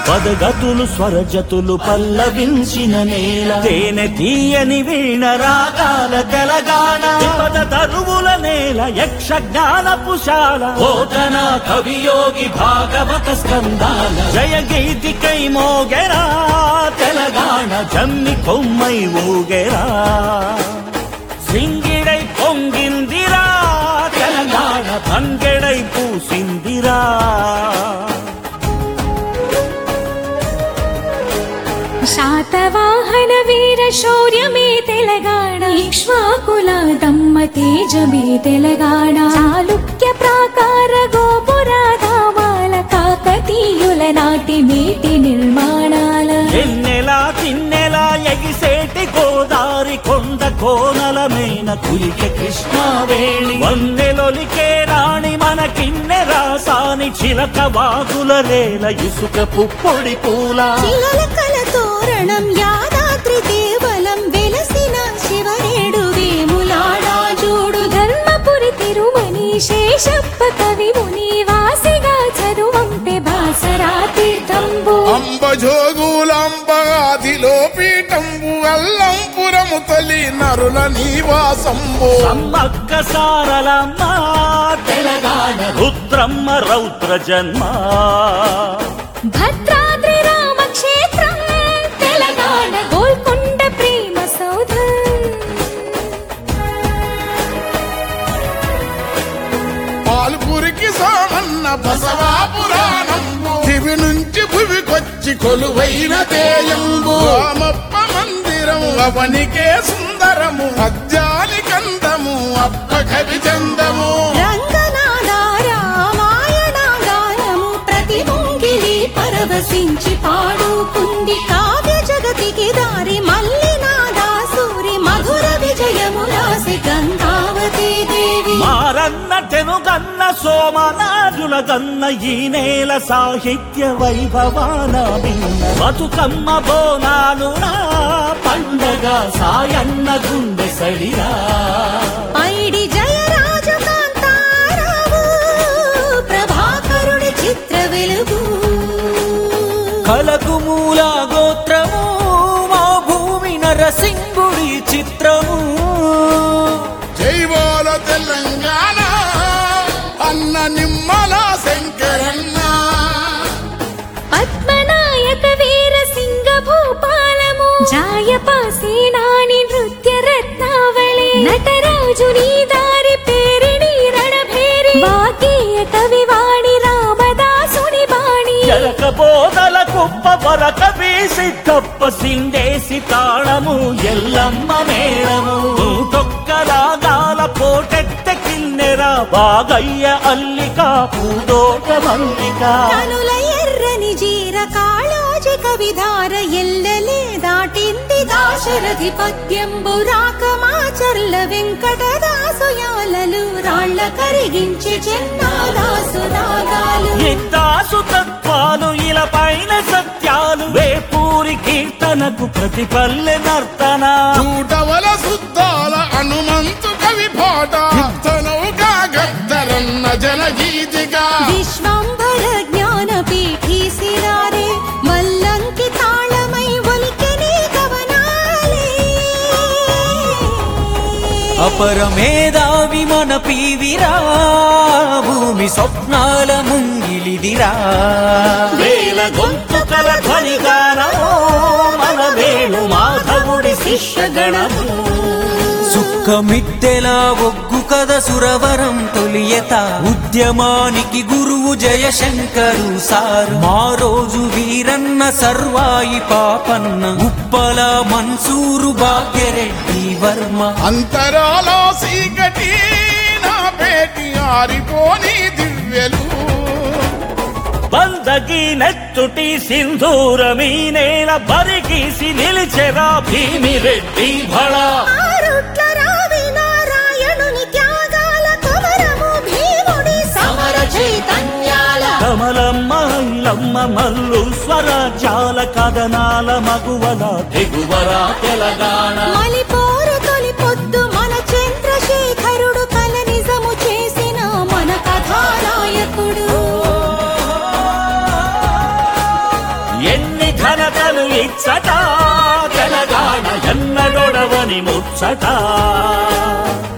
పదగతులు స్వరజతులు పల్లవించిన నేల తేనె తీయని వీణ రాగాల తెలంగాణ పద తరువుల నేల యక్ష జ్ఞానపుశాల ఓతన కవియోగి భాగవత స్కందాల జయ గీతికై మోగెరా తెలంగాణ జమ్మి కొమ్మై ఊగెరా సింగిడై పొంగిందిరా తెలంగాణ తంగెడై పూసిందిరా శాతవాహన వీర శౌర్యమే తెలంగాణ ఇక్ష్వాకుల దమ్మ తేజమే తెలంగాణ చాళుక్య ప్రాకార గోపుర ధామాల కాకతీయుల నాటి నీటి నిర్మాణాల ఎన్నెలా తిన్నెలా ఎగిసేటి గోదారి కొండ కోనలమైన కులిక కృష్ణావేణి వన్నెలొలికే రాణి మన కిన్నె రాసాని చిలక వాగుల రేల ఇసుక పుప్పొడి పూల చిలకల తోరణం యాదాద్రి దేవలం వెలసిన శివనేడు వేములాడా చూడు ధర్మపురి తిరుమని శేషప్ప కవి ముని వాసిగా చరువంపె బాసరా తీర్థంబు అంబజోగులంబగాదిలో పీఠంబు అల్లంపురము తొలి నరుల నివాసంబు సమ్మక్క సారలమ్మ తెలంగాణ రుద్రమ్మ రౌద్ర జన్మ భద్రాద్రి రామక్షేత్రం తెలంగాణ గోల్కొండ ప్రేమ సౌధం పాల్పురికి సోమన్న బసవా పురాణంబు దివి నుంచి భువికొచ్చి కొలువైన తేయంబు రామప్ప మందిరం అవనికే సుందరము అజ్జాలి కందము అప్ప కవి చందము రంగనాథ రామాయణ గానము ప్రతి ముంగిలి పరవశించి పాడుకుంది కావ్య జగతికి దారి మల్లినాథ సూరి మధుర విజయము రాసి గంగావతి దేవి మారన్న తెనుగన్న సోమనాజుల గన్న ఈ నేల సాహిత్య వైభవాన విన్న బతుకమ్మ బోనాలు నా పండగ సాయన్న గుండె సడిరా పైడి జయరాజు కాంతారావు ప్రభాకరుడి చిత్ర వెలుగు కలకు మూల గోత్రము మా భూమి నరసింగుడి చిత్రము జైవాల తెలంగాణ అన్న నిమ్మల శంకరన్న పద్మనాయక వీర సింగ భూపాలము జాయపాసేనాని నృత్య రత్నావళి నటరాజు నీ దారి పేరిణి రణభేరి వాకీయ కవివాణి రామదాసుని బాణి జరక బోధల కుప్ప వరక వేసి తప్ప సిండేసి తాళము ఎల్లమ్మ మేళము తొక్కలాగాల పోటెత్త కిన్నెర బాగయ్య అల్లిక పూదోట మల్లిక కనుల ఎర్రని జీర కాళోజి కవిధార ఎల్లలే దాటింది దాశరథి పద్యంబు రాకమాచర్ల వెంకటదాసు యాలలు రాళ్ళ కరిగించి చెన్నాదాసు రాగాలు ఇందాసు తత్వాలు ఇలా పైన సత్యాలు వేపూరి కీర్తనకు ప్రతిపల్లె నర్తన చూటవల శుద్ధాల హనుమంతు కవి పాట నౌకా గద్దరన్న జనగీతిగా విశ్వంభర జ్ఞాన పీఠీ సిరారే వల్లంకి తాళమై ఒలికెని గవనాలే అపరమేధావి మన పీవిరా భూమి స్వప్నాల ముంగిలిదిరా వేల గొంతుకల ధ్వనిగానమో మన వేణు మాధవుడి శిష్యగణము సుఖమిద్దెలా ఒగ్గు కథ సురవరం తొలియత ఉద్యమానికి గురువు జయశంకరు సారు మా రోజు వీరన్న సర్వాయి పాపన్న ఉప్పల మన్సూరు భాగ్యరెడ్డి వర్మ అంతరాల సీకటి నా పేటి ఆరిపోని దివ్యలు బందగి నెత్తుటి సింధూరమీ నేల బరిగీసి నిలిచెరా భీమిరెడ్డి భళ ఆరుట్ల రావి నారాయణుని త్యాగాల కొమరము భీముడి సమర చైతన్యాల కమలమ్మ ఐలమ్మ మల్లు స్వరాజ్యాల కథనాల మగువల దిగువరా తెలంగాణ మలిపోరు తొలి పొద్దు మన చంద్రశేఖరుడు కల నిజము చేసిన మన కథానాయకుడు ప్రజలు ఇచ్చట తెలంగాణ ఎన్నడొడవని ముచ్చట